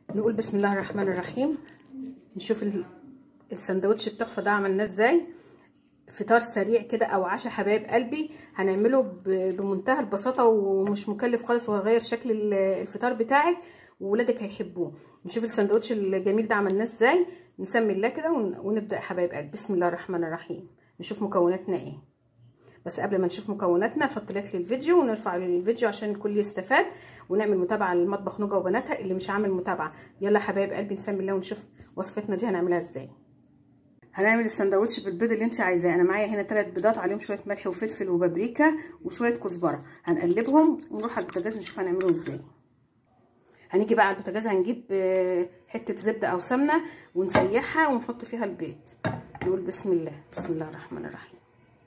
نقول بسم الله الرحمن الرحيم نشوف السندوتش التحفه ده عملناه ازاي فطار سريع كده او عشاء حبايب قلبي هنعمله بمنتهى البساطه ومش مكلف خالص وهيغير شكل الفطار بتاعك وولادك هيحبوه نشوف السندوتش الجميل ده عملناه ازاي نسمي الله كده ونبدا يا حبايب قلبي بسم الله الرحمن الرحيم نشوف مكوناتنا ايه بس قبل ما نشوف مكوناتنا نحط لايك للفيديو ونرفع الفيديو عشان الكل يستفاد ونعمل متابعه للمطبخ نوجه وبناتها اللي مش عامل متابعه يلا حبايب قلبي نسمي الله ونشوف وصفتنا دي هنعملها ازاي هنعمل السندوتش بالبيض اللي انت عايزاه انا معايا هنا ثلاث بيضات عليهم شويه ملح وفلفل وبابريكا وشويه كزبره هنقلبهم ونروح على البوتاجاز نشوف هنعمله ازاي هنيجي بقى على البوتاجاز هنجيب حته زبده او سمنه ونسيحها ونحط فيها البيض نقول بسم الله بسم الله الرحمن الرحيم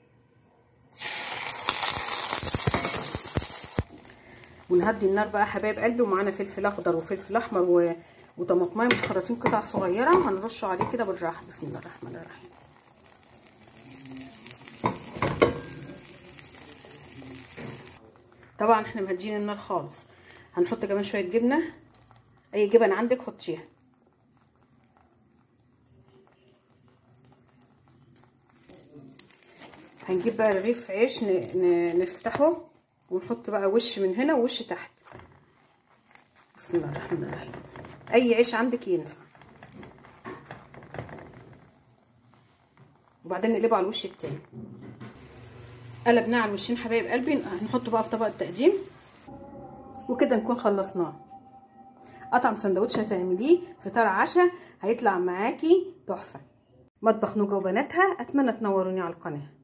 ونهدي النار بقى حبايب قلبي ومعانا فلفل اخضر وفلفل احمر و... وطماطمايه متخرطين قطع صغيره هنرشه عليه كده بالراحه بسم الله الرحمن الرحيم طبعا احنا مهديين النار خالص هنحط كمان شويه جبنه اي جبن عندك حطيها هنجيب بقى رغيف عيش نفتحه ونحط بقى وش من هنا ووش تحت بسم الله الرحمن الرحيم اي عيش عندك ينفع وبعدين نقلبه على الوش التاني قلبناه على الوشين حبايب قلبي هنحطه بقى في طبق التقديم وكده نكون خلصناه اطعم سندوتش هتعمليه فطار عشاء هيطلع معاكي تحفه مطبخ نوجه وبناتها اتمنى تنوروني على القناه